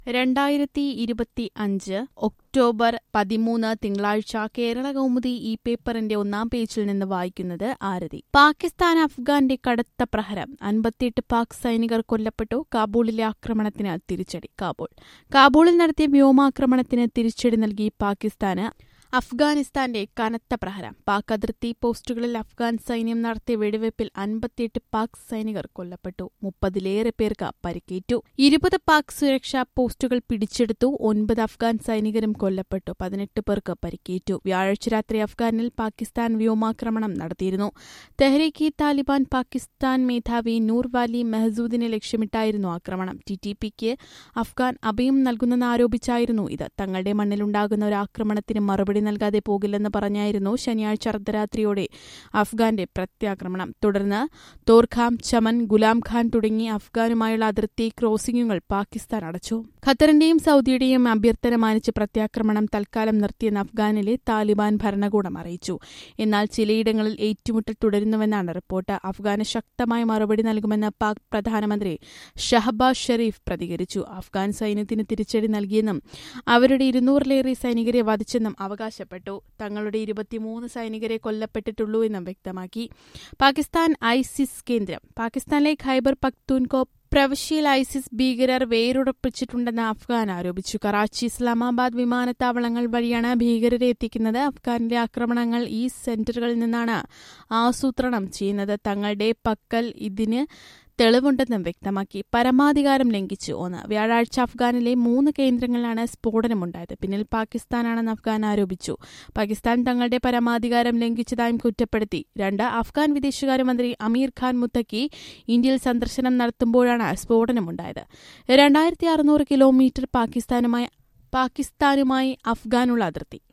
രണ്ടായിരത്തി ഇരുപത്തി അഞ്ച് ഒക്ടോബർ പതിമൂന്ന് തിങ്കളാഴ്ച കേരള കൗമുദി ഈ പേപ്പറിന്റെ ഒന്നാം പേജിൽ നിന്ന് വായിക്കുന്നത് ആരതി പാകിസ്ഥാൻ അഫ്ഗാന്റെ കടുത്ത പ്രഹരം അൻപത്തിയെട്ട് പാക് സൈനികർ കൊല്ലപ്പെട്ടു കാബൂളിലെ ആക്രമണത്തിന് തിരിച്ചടി കാബൂൾ കാബൂളിൽ നടത്തിയ വ്യോമാക്രമണത്തിന് തിരിച്ചടി നൽകി പാകിസ്ഥാന് അഫ്ഗാനിസ്ഥാന്റെ കനത്ത പ്രഹരം പാക് അതിർത്തി പോസ്റ്റുകളിൽ അഫ്ഗാൻ സൈന്യം നടത്തിയ വെടിവയ്പിൽ അൻപത്തിയെട്ട് പാക് സൈനികർ കൊല്ലപ്പെട്ടു മുപ്പതിലേറെ പേർക്ക് പരിക്കേറ്റു ഇരുപത് പാക് സുരക്ഷാ പോസ്റ്റുകൾ പിടിച്ചെടുത്തു ഒൻപത് അഫ്ഗാൻ സൈനികരും കൊല്ലപ്പെട്ടു പതിനെട്ട് പേർക്ക് പരിക്കേറ്റു വ്യാഴാഴ്ച രാത്രി അഫ്ഗാനിൽ പാകിസ്ഥാൻ വ്യോമാക്രമണം നടത്തിയിരുന്നു തെഹ്രീക്ക് ഇ താലിബാൻ പാകിസ്ഥാൻ മേധാവി നൂർ വാലി മെഹസൂദിനെ ലക്ഷ്യമിട്ടായിരുന്നു ആക്രമണം ടി ടി പിക്ക് അഫ്ഗാൻ അഭയം നൽകുന്നെന്ന് ആരോപിച്ചായിരുന്നു ഇത് തങ്ങളുടെ മണ്ണിലുണ്ടാകുന്ന ഒരു ആക്രമണത്തിന് മറുപടി നൽകാതെ പോകില്ലെന്ന് പറഞ്ഞായിരുന്നു ശനിയാഴ്ച അർദ്ധരാത്രിയോടെ അഫ്ഗാന്റെ പ്രത്യാക്രമണം തുടർന്ന് തോർഖാം ചമൻ ഗുലാം ഖാൻ തുടങ്ങി അഫ്ഗാനുമായുള്ള അതിർത്തി ക്രോസിംഗുകൾ പാകിസ്ഥാൻ അടച്ചു ഖത്തറിന്റെയും സൌദിയുടെയും അഭ്യർത്ഥന മാനിച്ച് പ്രത്യാക്രമണം തൽക്കാലം നിർത്തിയെന്ന് അഫ്ഗാനിലെ താലിബാൻ ഭരണകൂടം അറിയിച്ചു എന്നാൽ ചിലയിടങ്ങളിൽ ഏറ്റുമുട്ടൽ തുടരുന്നുവെന്നാണ് റിപ്പോർട്ട് അഫ്ഗാന് ശക്തമായ മറുപടി നൽകുമെന്ന് പാക് പ്രധാനമന്ത്രി ഷഹബാസ് ഷെരീഫ് പ്രതികരിച്ചു അഫ്ഗാൻ സൈന്യത്തിന് തിരിച്ചടി നൽകിയെന്നും അവരുടെ ഇരുന്നൂറിലേറെ സൈനികരെ വധിച്ചെന്നും അവകാശപ്പെട്ടു തങ്ങളുടെ ഇരുപത്തിമൂന്ന് സൈനികരെ കൊല്ലപ്പെട്ടിട്ടുള്ളൂ എന്നും വ്യക്തമാക്കി പാകിസ്ഥാൻ ഐസിസ് കേന്ദ്രം പാകിസ്ഥാനിലെ ഖൈബർ പക്തൂൻകോ പ്രവിശ്യയിൽ ഐസിസ് ഭീകരർ വേരുറപ്പിച്ചിട്ടുണ്ടെന്ന് അഫ്ഗാൻ ആരോപിച്ചു കറാച്ചി ഇസ്ലാമാബാദ് വിമാനത്താവളങ്ങൾ വഴിയാണ് ഭീകരരെ എത്തിക്കുന്നത് അഫ്ഗാനിലെ ആക്രമണങ്ങൾ ഈ സെന്ററുകളിൽ നിന്നാണ് ആസൂത്രണം ചെയ്യുന്നത് തങ്ങളുടെ പക്കൽ ഇതിന് തെളിവുണ്ടെന്നും വ്യക്തമാക്കി പരമാധികാരം ലംഘിച്ചു ഒന്ന് വ്യാഴാഴ്ച അഫ്ഗാനിലെ മൂന്ന് കേന്ദ്രങ്ങളിലാണ് സ്ഫോടനമുണ്ടായത് പിന്നിൽ പാകിസ്ഥാനാണെന്ന് അഫ്ഗാൻ ആരോപിച്ചു പാകിസ്ഥാൻ തങ്ങളുടെ പരമാധികാരം ലംഘിച്ചതായും കുറ്റപ്പെടുത്തി രണ്ട് അഫ്ഗാൻ വിദേശകാര്യമന്ത്രി അമീർ ഖാൻ മുത്തക്കി ഇന്ത്യയിൽ സന്ദർശനം നടത്തുമ്പോഴാണ് സ്ഫോടനമുണ്ടായത് രണ്ടായിരത്തി അറുന്നൂറ് കിലോമീറ്റർ പാകിസ്ഥാനുമായി പാകിസ്ഥാനുമായി അഫ്ഗാനുള്ള അതിർത്തി